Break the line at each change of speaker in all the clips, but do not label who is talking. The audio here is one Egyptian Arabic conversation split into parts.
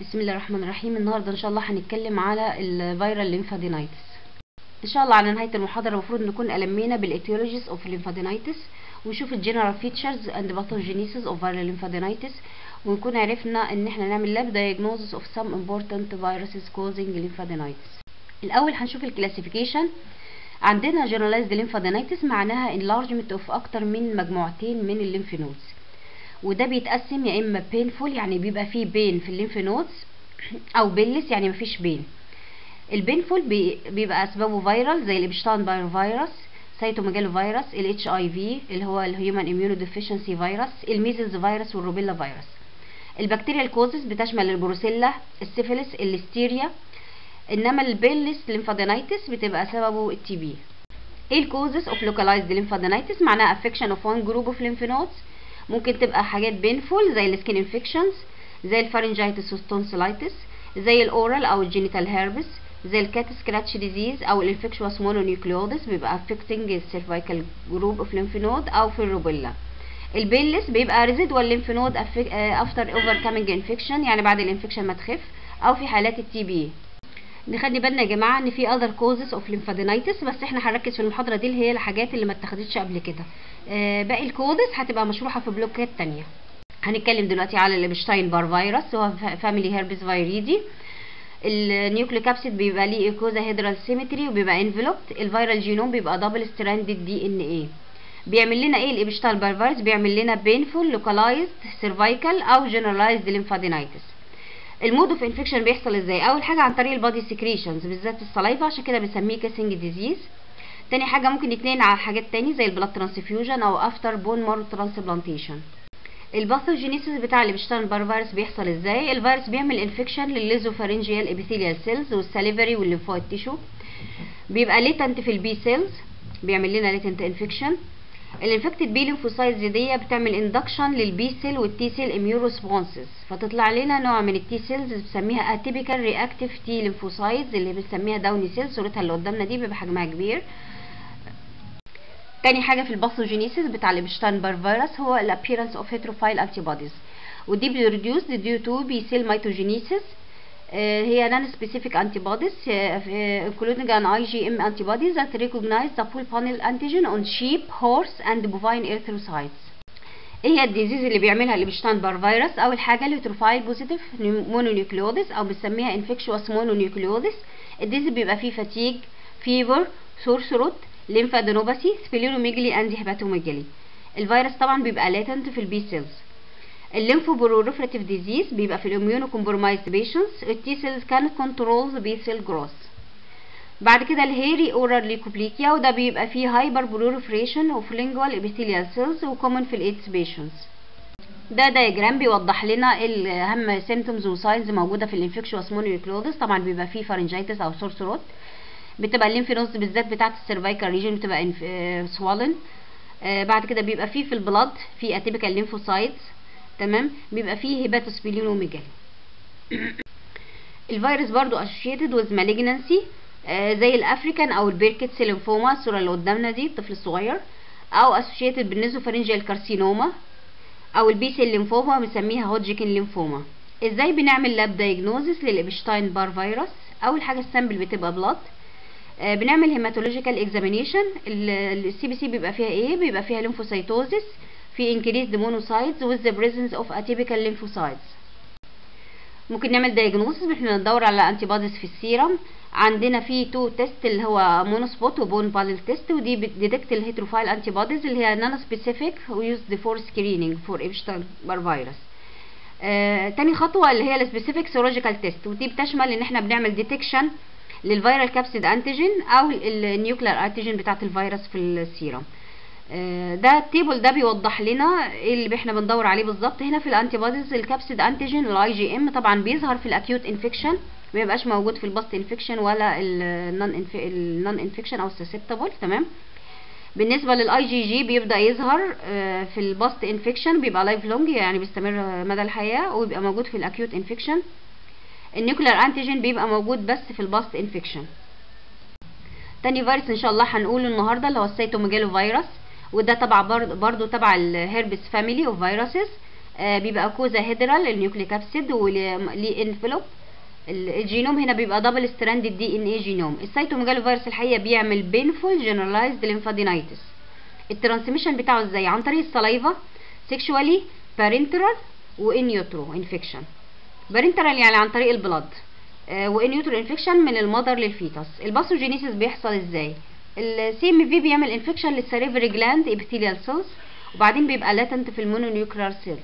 بسم الله الرحمن الرحيم النهارده ان شاء الله هنتكلم على الفيرال ليمفادينايتس ان شاء الله على نهايه المحاضره المفروض نكون المينا بالايتيولوجيز اوف ليمفادينايتس ونشوف الجنرال فيتشرز اند باثوجينيسيس اوف فيرال ليمفادينايتس ونكون عرفنا ان احنا نعمل لاب diagnosis of some important viruses causing lymphadenitis الاول هنشوف الكلاسيفيكيشن عندنا generalized lymphadenitis معناها enlargement of اكتر من مجموعتين من الليمف نودز وده بيتقسم يا اما painful يعني بيبقى فيه بين في الليمف نودز او بيلس يعني مفيش بين البينفول بي بيبقى اسبابه فيرال زي الابشتاين باير فيروس سيتوميجالو فيروس الاتش اي في اللي هو الهيومن اميونو ديفيشنسي فيروس الميزلز فيروس والروبيلا فيروس البكتيريا الكوزز بتشمل البروسيلا السيفيلس الليستيريا انما البيلس ليمفادينايتس بتبقى سببه التي بي ايه الكوزز اوف لوكالايزد ليمفادينايتس معناها افكشن اوف وان جروب اوف ليمف نودز ممكن تبقى حاجات بينفول زي السكين انفكشنز زي الفارنجايتس والتونسيلايتس زي الاورال او الجينيتال هيربس زي الكات سكراتش ديزيز او الانفكشوس مونونيوكليودس بيبقى افكتنج السيرفايكال جروب اوف ليمف نود او في الروبيلا البيلس بيبقى ريزيدوال ليمف نود افتر اوفر كامينج انفكشن يعني بعد الانفكشن ما تخف او في حالات التي بي نخلي بالنا يا جماعه ان في اذر كوزز اوف ليمفادينايتس بس احنا هنركز في المحاضره دي اللي هي الحاجات اللي ما اتخدتش قبل كده آه باقي الكوزز هتبقى مشروحه في بلوكات تانية هنتكلم دلوقتي على الابشتاين بار فيروس هو فاميلي هيربس فيريدي النيوكليوكابسيد بيبقى ليه ايكوزا هيدرال سيمتري وبيبقى انفلوبت الفيرال جينوم بيبقى دبل ستراندد دي ان ايه بيعمل لنا ايه الابشتاين بار فيروس بيعمل لنا بينفول لوكالايزد سيرفايكال او جنرالايزد ليمفادينايتس المود اوف انفكشن بيحصل ازاي اول حاجه عن طريق البادي سكريشنز بالذات السلايفا عشان كده بنسميه كيسنج ديزيز تاني حاجه ممكن يتنقل على حاجات تاني زي البلاد ترانسفيوجن او افتر بون مارو ترانسبلانتيشن الباثوجينيسيس بتاع اللي بيشتغل بار فيروس بيحصل ازاي الفيروس بيعمل انفكشن للليزوفارنجيال ابيثيليال سيلز والساليفري والليمفويد تيشو بيبقى ليتنت في البي سيلز بيعمل لنا ليتنت انفكشن الانفكتد بي ليمفوسايتس دي بتعمل اندكشن للبي سيل والتي سيل اميون ريسبونسز فتطلع لنا نوع من التي سيلز بنسميها اتيبيكال رياكتيف تي ليمفوسايتس اللي بنسميها داوني سيل صورتها اللي قدامنا دي بيبقى حجمها كبير تاني حاجه في الباثوجينيسيس بتاع الابشتاين بار فيروس هو الابييرنس اوف هيتروفايل انتي بوديز ودي بيريديوس ديو تو بي سيل ميتوجينيسيس هي non specific antibodies uh, including an IgM antibody that recognize the full panel antigen on sheep, horse and bovine erythrocytes. ايه هي الديزيز اللي بيعملها اللي بيشتغل بار فيروس اول حاجه الهيتروفايل بوزيتيف مونونيوكليودس او بنسميها انفكشوس مونونيوكليودس الديزيز بيبقى فيه فاتيج فيفر سور ثروت ليمفادينوباثي سبلينوميجلي اند هيباتوميجلي الفيروس طبعا بيبقى لاتنت في البي سيلز الليمفوبروليفراتيف ديزيز بيبقى في الاميونو كومبرومايزد بيشنتس التي سيلز كانت كنترول بي سيل جروث بعد كده الهيري اورال ليكوبليكيا وده بيبقى فيه هايبر بروليفريشن اوف لينجوال ابيثيليال سيلز وكومن في الايدز بيشنتس ده دايجرام بيوضح لنا اهم سيمتومز وساينز موجوده في الانفكشوس مونيوكلودس طبعا بيبقى فيه فارنجايتس او سور ثروت بتبقى الليمف نودز بالذات بتاعه السيرفايكال ريجن بتبقى سوالن آه بعد كده بيبقى فيه في البلاد في اتيبيكال ليمفوسايتس تمام بيبقى فيه هيباتوسبلينوميجالي الفيروس برضو associated with malignancy آه زي الافريكان او البيركتس ليمفوما الصوره اللي قدامنا دي الطفل الصغير او associated بالنيزوفارنجيال كارسينوما او البي سيل ليمفوما بنسميها هودجكن ليمفوما ازاي بنعمل لاب دايجنوزس للابشتاين بار فيروس اول حاجه السامبل بتبقى بلاد آه بنعمل هيماتولوجيكال اكزامينيشن السي بي سي بيبقى فيها ايه بيبقى فيها ليمفوسايتوزس في increased monocytes with the presence of atypical lymphocytes ممكن نعمل diagnosis احنا ندور على انتي بوديز في السيرم عندنا في تو تيست اللي هو مونوسبوت وبون بادل تيست ودي بتديتكت الهيتروفايل انتي بوديز اللي هي نون سبيسيفيك ويوزد فور سكريننج فور ابشتاين بار فيروس آه تاني خطوه اللي هي السبيسيفيك سيرولوجيكال تيست ودي بتشمل ان احنا بنعمل ديتكشن للفيرال كابسيد انتيجين او النيوكلير انتيجين بتاعت الفيروس في السيرم ده التيبل ده بيوضح لنا ايه اللي احنا بندور عليه بالظبط هنا في الانتي بوديز الكابسيد انتيجين الاي جي ام طبعا بيظهر في الاكيوت انفكشن ما بيبقاش موجود في الباست انفكشن ولا النون انفكشن او السسبتبل تمام بالنسبه للاي جي جي بيبدا يظهر في الباست انفكشن بيبقى لايف لونج يعني بيستمر مدى الحياه وبيبقى موجود في الاكيوت انفكشن النيوكلير انتيجين بيبقى موجود بس في الباست انفكشن تاني فيروس ان شاء الله هنقوله النهارده اللي هو السيتوميجالو فيروس وده تبع برضو تبع الهيربس فاميلي اوف فيروسز آه بيبقى كوزا هيدرال النيوكليك ابسيد وليه انفلوب الجينوم هنا بيبقى دبل ستراند دي ان اي جينوم السيتوميجالو فيروس الحقيقه بيعمل بينفول جنرالايزد ليمفادينايتس الترانسميشن بتاعه ازاي عن طريق السلايفا سيكشوالي بارنترال وانيوترو انفكشن بارنترال يعني عن طريق البلد آه وانيوترو انفكشن من المذر للفيتس الباثوجينيسيس بيحصل ازاي السي ام في بيعمل انفكشن للسيريفري جلاند ابيثيليال سيلز وبعدين بيبقى لاتنت في المونونيوكلير سيلز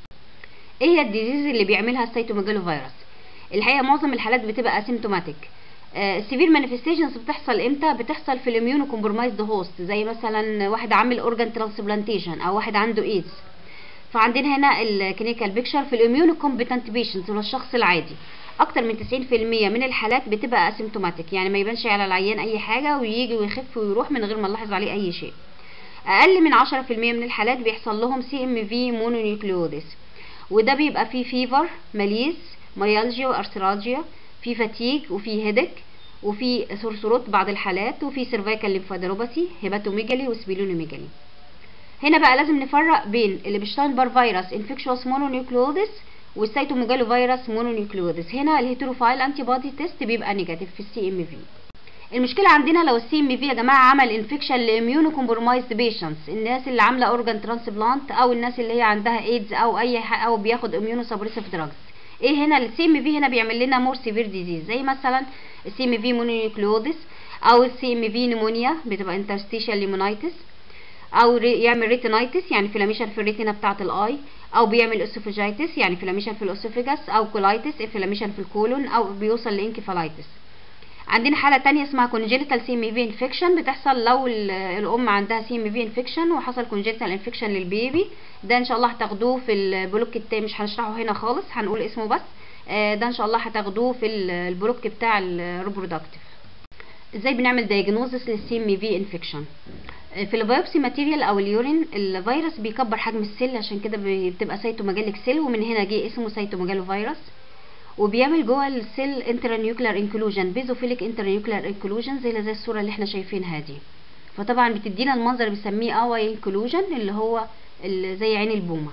ايه هي الديزيز اللي بيعملها السيتوميجالو فيروس الحقيقه معظم الحالات بتبقى اسيمتوماتيك السيفير مانيفستيشنز بتحصل امتى بتحصل في الاميونو كومبرومايزد هوست زي مثلا واحد عامل اورجان ترانسبلانتيشن او واحد عنده ايدز فعندنا هنا الكلينيكال بيكشر في الاميونو كومبتنت بيشنتس هو الشخص العادي اكتر من 90% من الحالات بتبقى اسيمتوماتيك يعني ما يبانش على العيان اي حاجه ويجي ويخف ويروح من غير ما نلاحظ عليه اي شيء اقل من 10% من الحالات بيحصل لهم سي ام في مونونيوكليودس وده بيبقى فيه فيفر ماليز ميالجيا وارثرالجيا في فاتيج وفي هيدك وفي ثرثروت بعض الحالات وفي سيرفايكال ليمفادينوباثي هيباتوميجالي وسبيلونوميجالي هنا بقى لازم نفرق بين اللي بيشتاين بار فيروس انفكشوس مونونيوكليودس والسيتوميجالو فيروس مونونيوكليودس هنا الهيتروفايل انتي بودي تيست بيبقى نيجاتيف في السي ام في المشكله عندنا لو السي ام في يا جماعه عمل انفكشن لاميونو كومبرومايزد بيشنتس الناس اللي عامله اورجان ترانسبلانت او الناس اللي هي عندها ايدز او اي او بياخد اميونو سبريسيف دراجز ايه هنا السي ام في هنا بيعمل لنا مور سيفير ديزيز زي مثلا السي ام في مونونيوكليودس او السي ام في نيمونيا بتبقى انترستيشال ليمونايتس او يعمل ريتينايتس يعني فلاميشن في الريتينا بتاعه الاي او بيعمل اسوفيجايتس يعني فلاميشن في الاسوفيجاس او كولايتس انفلاميشن في الكولون او بيوصل لانكفالايتس عندنا حاله تانية اسمها كونجينيتال سي ام في انفكشن بتحصل لو الام عندها سي ام في انفكشن وحصل كونجينيتال انفكشن للبيبي ده ان شاء الله هتاخدوه في البلوك التاني مش هنشرحه هنا خالص هنقول اسمه بس ده ان شاء الله هتاخدوه في البلوك بتاع الريبرودكتيف ازاي بنعمل دايجنوزس للسي ام في انفكشن في البيوبسي ماتيريال او اليورين الفيروس بيكبر حجم السيل عشان كده بتبقى سيتوميجاليك سيل ومن هنا جه اسمه سيتوميجالو فيروس وبيعمل جوه السيل انترانيوكلر انكلوجن بيزوفيليك انترانيوكلر انكلوجن زي زي الصوره اللي احنا شايفينها دي فطبعا بتدينا المنظر بنسميه اواي انكلوجن اللي هو اللي زي عين البومه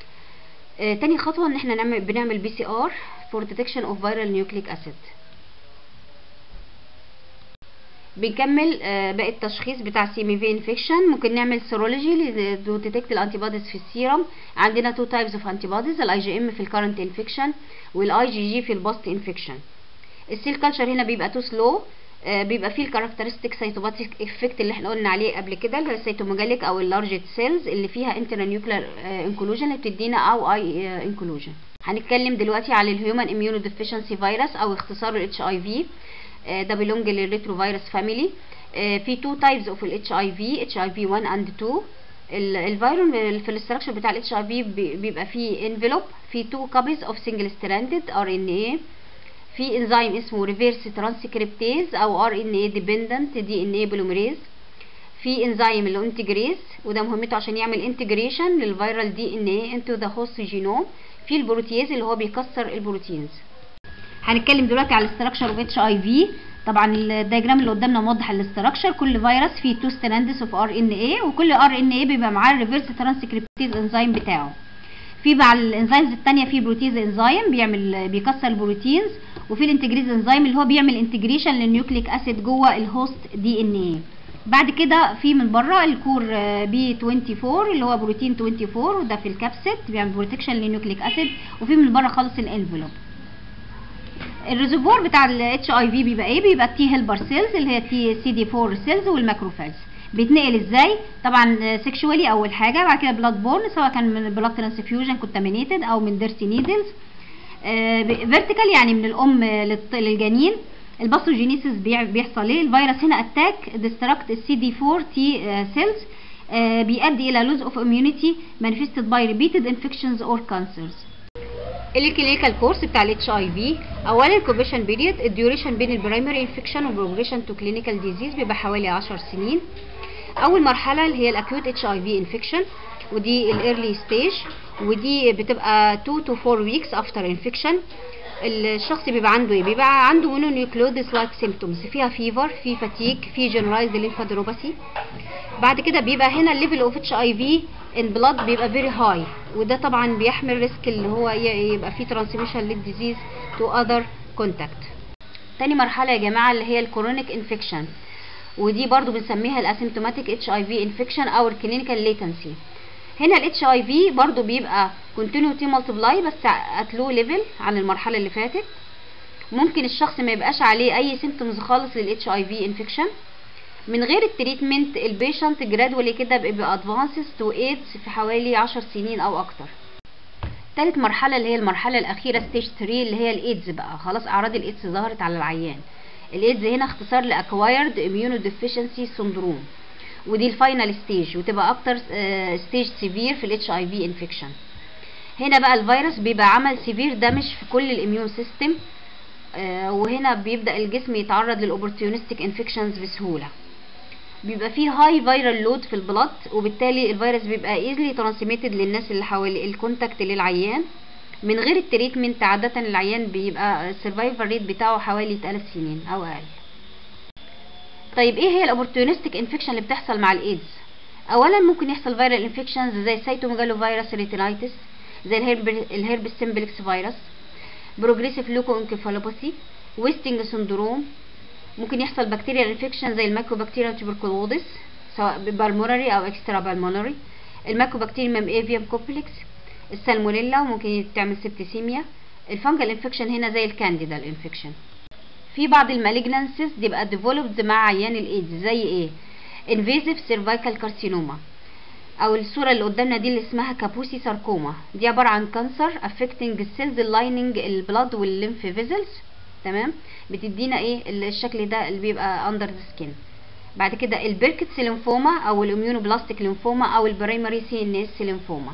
آه تاني خطوه ان احنا نعمل بنعمل بي سي ار فور ديتكشن اوف فيرال نيوكليك اسيد بنكمل آه باقي التشخيص بتاع سي ام في انفكشن ممكن نعمل سيرولوجي تو ديتكت الانتي بوديز في السيرم عندنا تو تايبس اوف انتي بوديز الاي جي ام في الكرنت انفكشن والاي جي جي في البوست انفكشن السيل كلتشر هنا بيبقى تو سلو آه بيبقى فيه الكاركترستيك سيتوباتيك افكت اللي احنا قلنا عليه قبل كده اللي هو السيتوميجاليك او اللارج سيلز اللي فيها انترانيوكلر انكلوجن اللي بتدينا او اي انكلوجن هنتكلم دلوقتي على الهيومن اميونو ديفيشنسي فيروس او اختصاره الاتش اي في ده بيلونج للريترو فيروس فاميلي في تو تايبس اوف الاتش اي في اتش اي في 1 اند 2 الفيروس في الاستراكشر بتاع الاتش اي في بيبقى فيه انفلوب في تو كابيز اوف سنجل ستراندد ار ان اي في انزيم اسمه ريفيرس ترانسكريبتيز او ار ان اي ديبندنت دي ان اي بوليمريز في انزيم اللي هو انتجريز وده مهمته عشان يعمل انتجريشن للفيرال دي ان اي انتو ذا هوست جينوم في البروتياز اللي هو بيكسر البروتينز هنتكلم دلوقتي على الاستراكشر اوف اتش اي في طبعا الدياجرام اللي قدامنا موضح الاستراكشر كل فيروس فيه تو ستراندز اوف ار ان اي وكل ار ان اي بيبقى معاه الريفرس ترانسكريبتيز انزيم بتاعه في بقى الانزيمز الثانيه في بروتيز انزيم بيعمل بيكسر البروتينز وفي الانتجريز انزيم اللي هو بيعمل انتجريشن للنيوكليك اسيد جوه الهوست دي ان اي بعد كده في من بره الكور بي 24 اللي هو بروتين 24 وده في الكبسيت بيعمل بروتكشن للنيوكليك اسيد وفي من بره خالص الانفلوب الريزرفوار بتاع الاتش اي في بيبقى ايه بيبقى التي هيلبر سيلز اللي هي التي سي دي 4 سيلز والماكروفاجز بيتنقل ازاي طبعا سيكشوالي اول حاجه بعد كده بلاد بورن سواء كان من بلاد ترانسفيوجن كونتامينيتد او من ديرتي نيدلز فيرتيكال يعني من الام للجنين الباثوجينيسيس بيحصل ايه الفيروس هنا اتاك ديستراكت السي دي 4 تي سيلز بيؤدي الى لوز اوف اميونيتي مانيفستد باي ريبيتد انفكشنز اور كانسرز الكلينيكال كورس بتاع الاتش اي في اولا الكوبيشن بيريد الديوريشن بين البرايمري انفكشن والبروجريشن تو كلينيكال ديزيز بيبقى حوالي 10 سنين اول مرحله اللي هي الاكيوت اتش اي في انفكشن ودي الايرلي ستيج ودي بتبقى 2 تو 4 ويكس افتر انفكشن الشخص بيبقى عنده ايه بيبقى عنده مونونيوكليودس لايك سيمبتومز فيها فيفر في فاتيك في جنرايزد ليمفادروباثي بعد كده بيبقى هنا الليفل اوف اتش اي في ان بلاد بيبقى فيري هاي وده طبعا بيحمل ريسك اللي هو ي- يبقى فيه ترانسميشن للديزيز تو اذر كونتاكت تاني مرحله يا جماعه اللي هي الكورونيك انفكشن ودي برضو بنسميها الاسيمتوماتيك اتش اي في انفكشن او الكلينيكال ليتنسي هنا الاتش اي في برضو بيبقى كونتينيوتي مالتيبلاي بس ات لو ليفل عن المرحله اللي فاتت ممكن الشخص ما يبقاش عليه اي سيمتومز خالص للاتش اي في انفكشن من غير التريتمنت البيشنت جرادولي كده بيبقى ادفانسز تو ايدز في حوالي 10 سنين او اكتر تالت مرحلة اللي هي المرحلة الأخيرة ستيج 3 اللي هي الإيدز بقى خلاص أعراض الإيدز ظهرت على العيان الإيدز هنا اختصار لأكوايرد immunodeficiency syndrome ودي الفاينل ستيج وتبقى أكتر ستيج سيفير في الاتش اي في انفكشن هنا بقى الفيروس بيبقى عمل سيفير دامج في كل الاميون سيستم وهنا بيبدأ الجسم يتعرض للأوبورتيونستيك انفكشنز بسهولة بيبقى فيه هاي فيرال لود في البلد وبالتالي الفيروس بيبقى ايزلي ترانسميتد للناس اللي حوالي الكونتاكت للعيان من غير التريتمنت عادة العيان بيبقى السرفايفل ريت بتاعه حوالي 3 سنين او اقل طيب ايه هي الاوبورتيونستيك انفكشن اللي بتحصل مع الايدز اولا ممكن يحصل فيرال انفكشنز زي السيتوميجالو فيروس ريتينايتس زي الهرب الهرب سيمبلكس فيروس بروجريسيف لوكو انكفالوباثي ويستنج سندروم ممكن يحصل بكتيريا انفكشن زي المايكوبكتيريا تيبركلوزيس سواء بالمونري او اكسترا بالمونري المايكوبكتيريوم ايفيوم كومبلكس السالمونيلا وممكن تعمل سبتيسيميا الفانجل انفكشن هنا زي الكانديدا انفكشن في بعض المالجنانسز بيبقى ديفلوبد مع عيان الايدز زي ايه انفيزيف سيرفايكال كارسينوما او الصوره اللي قدامنا دي اللي اسمها كابوسي ساركوما دي عباره عن كانسر افكتنج السيلز اللايننج البلاد والليمف فيزلز تمام بتدينا ايه الشكل ده اللي بيبقى اندر ذا سكين بعد كده البيركتس ليمفوما او الاميونوبلاستيك ليمفوما او البرايمري سي ان اس ليمفوما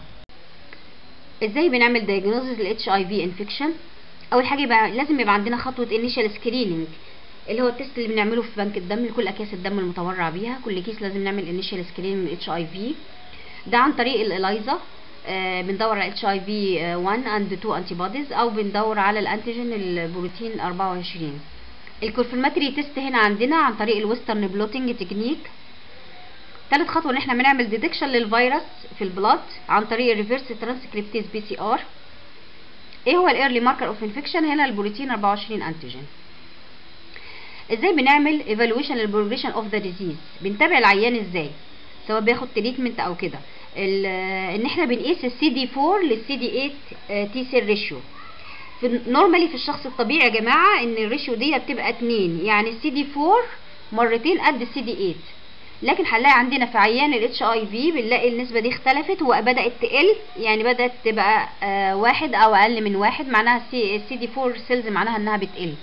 ازاي بنعمل دايجنوزز للاتش اي في انفكشن اول حاجه يبقى لازم يبقى عندنا خطوه انيشال سكريننج اللي هو التست اللي بنعمله في بنك الدم لكل اكياس الدم المتبرع بيها كل كيس لازم نعمل انيشال سكريننج للاتش اي في ده عن طريق الاليزا آه بندور على اتش اي في 1 اند 2 انتي بوديز او بندور على الانتيجين البروتين 24 الكونفirmatory تيست هنا عندنا عن طريق الويسترن بلوتنج تكنيك تالت خطوه ان احنا بنعمل ديتكشن للفيروس في البلاد عن طريق الريفرس ترانسكريبتيز بي سي ار ايه هو الايرلي ماركر اوف انفكشن هنا البروتين 24 انتيجين ازاي بنعمل ايفالويشن للبروجريشن اوف ذا ديزيز بنتابع العيان ازاي سواء بياخد تريتمنت او كده ان احنا بنقيس السي دي 4 للسي دي 8 تي سيل ريشيو نورمالي في الشخص الطبيعي يا جماعه ان الريشيو دي بتبقى 2 يعني السي دي 4 مرتين قد السي دي 8 لكن هنلاقي عندنا في عيان الاتش اي في بنلاقي النسبه دي اختلفت وبدات تقل يعني بدات تبقى آه واحد او اقل من واحد معناها السي دي 4 سيلز معناها انها بتقل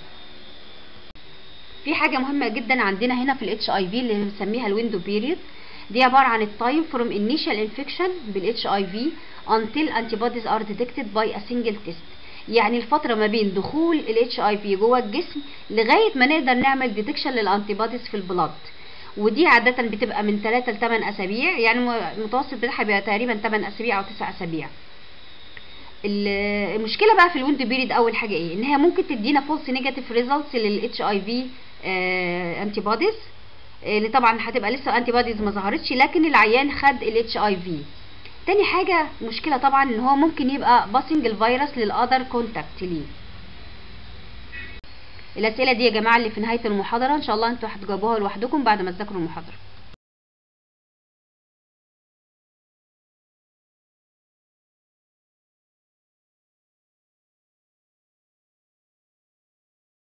في حاجه مهمه جدا عندنا هنا في الاتش اي في اللي بنسميها الويندو بيريد دي عباره عن التايم فروم initial infection بالاتش اي في until antibodies are detected by a single test يعني الفتره ما بين دخول الاتش اي في جوه الجسم لغايه ما نقدر نعمل ديتكشن للانتيبوديز في البلاد ودي عادة بتبقى من 3 ل 8 أسابيع يعني المتوسط بتاعها بيبقى تقريبا 8 أسابيع أو 9 أسابيع. المشكلة بقى في الويند بيريد أول حاجة إيه؟ إن هي ممكن تدينا فولس نيجاتيف ريزلتس للاتش أي في أنتي بوديز اللي طبعا هتبقى لسه أنتي بوديز ما ظهرتش لكن العيان خد الاتش أي في. تاني حاجة مشكلة طبعا إن هو ممكن يبقى باسنج الفيروس للأذر كونتاكت ليه. الاسئله دي يا جماعه اللي في نهايه المحاضره ان شاء الله انتوا هتجاوبوها لوحدكم بعد ما تذاكروا المحاضره